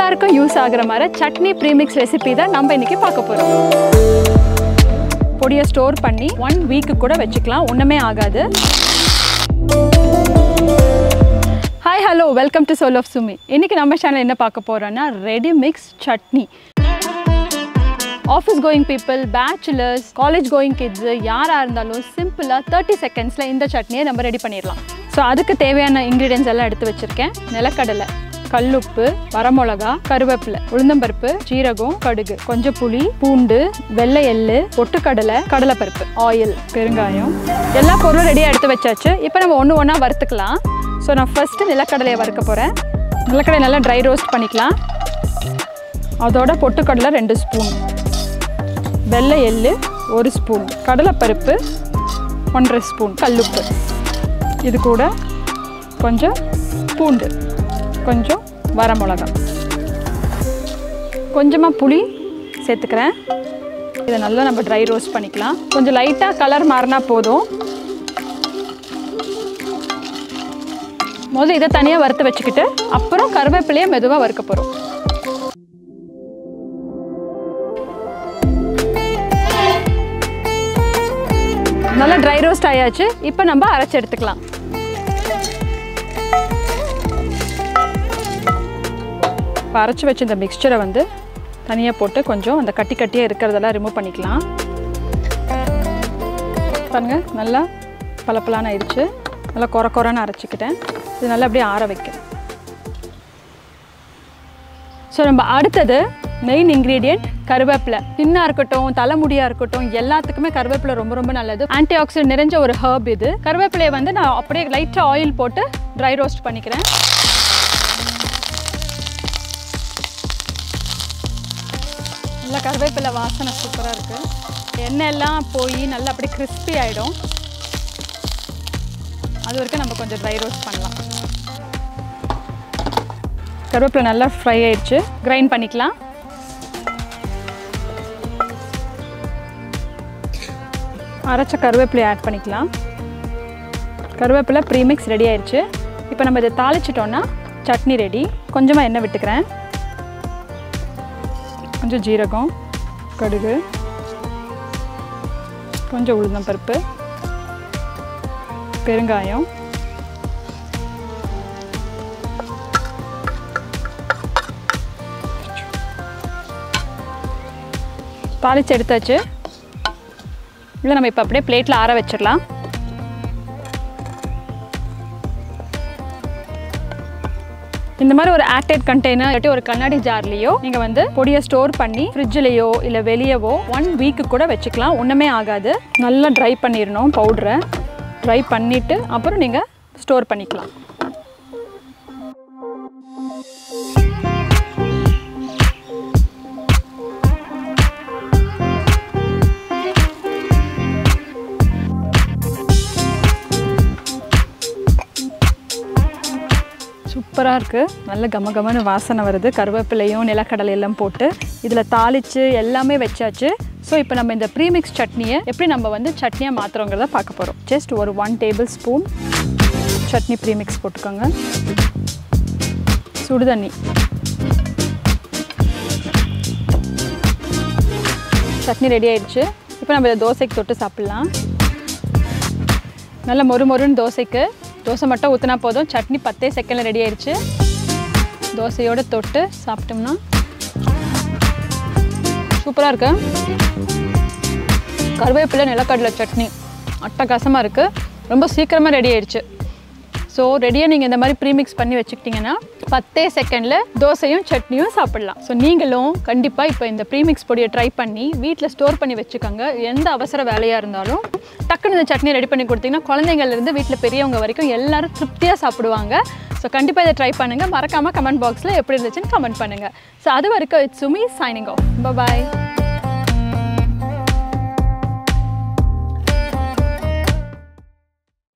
எல்லாருக்கும் யூஸ் ஆகுற மாதிரி சட்னி ப்ரீமிக்ஸ் ரெசிபி தான் நம்ம இன்னைக்கு பார்க்க போகிறோம் பொடியை ஸ்டோர் பண்ணி ஒன் வீக்கு கூட வச்சுக்கலாம் ஒன்றுமே ஆகாது hi hello welcome to Soul of Sumi இன்னைக்கு நம்ம சேனல் என்ன பார்க்க போகிறோன்னா ready mix chutney office going people bachelors college going kids யாராக இருந்தாலும் சிம்பிளாக தேர்ட்டி செகண்ட்ஸில் இந்த சட்னியை நம்ம ரெடி பண்ணிடலாம் ஸோ அதுக்கு தேவையான இன்க்ரீடியன்ஸ் எல்லாம் எடுத்து வச்சுருக்கேன் நிலக்கடலை கல்லுப்பு வரமிளகா கருவேப்பிலை உளுந்தம்பருப்பு ஜீரகம் கடுகு கொஞ்சம் புளி பூண்டு வெள்ளை எள்ளு பொட்டுக்கடலை கடலைப்பருப்பு ஆயில் பெருங்காயம் எல்லா பொருளும் ரெடியாக எடுத்து வச்சாச்சு இப்போ நம்ம ஒன்று ஒன்றா வறுத்துக்கலாம் ஸோ நான் ஃபஸ்ட்டு நிலக்கடலையை வறுக்க போகிறேன் நிலக்கடலை நல்லா ட்ரை ரோஸ்ட் பண்ணிக்கலாம் அதோட பொட்டுக்கடலை ரெண்டு ஸ்பூன் வெள்ளை எள்ளு ஒரு ஸ்பூன் கடலைப்பருப்பு ஒன்றரை ஸ்பூன் கல்லுப்பு இது கூட கொஞ்சம் பூண்டு கொஞ்சம் வரமிளகா கொஞ்சமாக புளி சேர்த்துக்கிறேன் இதை நல்லா நம்ம ட்ரை ரோஸ்ட் பண்ணிக்கலாம் கொஞ்சம் லைட்டாக கலர் மாறினா போதும் முதல்ல இதை தனியாக வறுத்து வச்சுக்கிட்டு அப்புறம் கருவேப்பிலையை மெதுவாக வறுக்க போகிறோம் நல்லா ட்ரை ரோஸ்ட் ஆயாச்சு இப்போ நம்ம அரைச்சி எடுத்துக்கலாம் இப்போ அரைச்சி வச்ச இந்த மிக்சரை வந்து தனியாக போட்டு கொஞ்சம் அந்த கட்டி கட்டியாக இருக்கிறதெல்லாம் ரிமூவ் பண்ணிக்கலாம் பாருங்க நல்லா பளபளன்னு ஆயிடுச்சு நல்லா குறை குறைன்னு அரைச்சிக்கிட்டேன் இது நல்லா அப்படியே ஆற வைக்கிறேன் ஸோ நம்ம அடுத்தது மெயின் இன்க்ரீடியன்ட் கருவேப்பிலை பின்னாக இருக்கட்டும் தலைமுடியாக இருக்கட்டும் எல்லாத்துக்குமே கருவேப்பிலை ரொம்ப ரொம்ப நல்லது ஆன்டி ஆக்சிடென்ட் நிறைஞ்ச ஒரு ஹர்ப் இது கருவேப்பிலையை வந்து நான் அப்படியே லைட்டாக ஆயில் போட்டு ட்ரை ரோஸ்ட் பண்ணிக்கிறேன் நல்லா கருவேப்பிலை வாசனை சூப்பராக இருக்குது எண்ணெய் எல்லாம் போய் நல்லா அப்படியே கிறிஸ்பி ஆகிடும் அது வரைக்கும் நம்ம கொஞ்சம் ட்ரை ரோஸ்ட் பண்ணலாம் கருவேப்பிலை நல்லா ஃப்ரை ஆயிடுச்சு கிரைண்ட் பண்ணிக்கலாம் அரைச்ச கருவேப்பிலை ஆட் பண்ணிக்கலாம் கருவேப்பிலை ப்ரீமிக்ஸ் ரெடி ஆயிடுச்சு இப்போ நம்ம இதை தாளிச்சிட்டோன்னா சட்னி ரெடி கொஞ்சமாக எண்ணெய் விட்டுக்கிறேன் கொஞ்சம் ஜீரகம் கடுகு கொஞ்சம் உளுந்தம்பருப்பு பெருங்காயம் தாளித்து எடுத்தாச்சு இல்லை நம்ம இப்போ அப்படியே பிளேட்டில் ஆற வச்சிடலாம் இந்த மாதிரி ஒரு ஆக்டேட் கண்டெய்னர் இல்லாட்டி ஒரு கண்ணாடி ஜார்லேயோ நீங்கள் வந்து பொடியை ஸ்டோர் பண்ணி ஃப்ரிட்ஜ்லேயோ இல்லை வெளியவோ ஒன் வீக்கு கூட வச்சுக்கலாம் ஒன்றுமே ஆகாது நல்லா ட்ரை பண்ணிடணும் பவுடரை ட்ரை பண்ணிவிட்டு அப்புறம் நீங்கள் ஸ்டோர் பண்ணிக்கலாம் சூப்பராக இருக்குது நல்ல கம கமன்னு வாசனை வருது கருவேப்பிலையும் நிலக்கடலை எல்லாம் போட்டு இதில் தாளித்து எல்லாமே வச்சாச்சு ஸோ இப்போ நம்ம இந்த ப்ரீமிக்ஸ் சட்னியை எப்படி நம்ம வந்து சட்னியாக மாற்றுறோங்கிறத பார்க்க போகிறோம் ஜஸ்ட் ஒரு one tablespoon chutney premix போட்டுக்கோங்க சுடுதண்ணி சட்னி ரெடி ஆயிடுச்சு இப்போ நம்ம இதை தோசைக்கு தொட்டு சாப்பிட்லாம் நல்ல மொறு மொறுன்னு தோசைக்கு தோசை மட்டும் ஊற்றினா போதும் சட்னி பத்தே செகண்டில் ரெடி ஆயிடுச்சு தோசையோடு தொட்டு சாப்பிட்டோம்னா சூப்பராக இருக்கு கருவேப்பிலை நிலக்கடலை சட்னி அட்டகாசமாக இருக்குது ரொம்ப சீக்கிரமாக ரெடி ஆயிடுச்சு ஸோ ரெடியாக நீங்கள் இந்த மாதிரி ப்ரீமிக்ஸ் பண்ணி வச்சுக்கிட்டிங்கன்னா பத்தே செகண்டில் தோசையும் சட்னியும் சாப்பிடலாம் ஸோ நீங்களும் கண்டிப்பாக இப்போ இந்த ப்ரீமிக்ஸ் பொடியை ட்ரை பண்ணி வீட்டில் ஸ்டோர் பண்ணி வச்சுக்கோங்க எந்த அவசர வேலையாக இருந்தாலும் டக்குன்னு இந்த சட்னி ரெடி பண்ணி கொடுத்தீங்கன்னா குழந்தைங்கள்லேருந்து வீட்டில் பெரியவங்க வரைக்கும் எல்லாரும் திருப்தியாக சாப்பிடுவாங்க ஸோ கண்டிப்பாக இதை ட்ரை பண்ணுங்கள் மறக்காமல் கமெண்ட் பாக்ஸில் எப்படி இருந்துச்சுன்னு கமெண்ட் பண்ணுங்கள் ஸோ அது வரைக்கும் it's Sumi signing off bye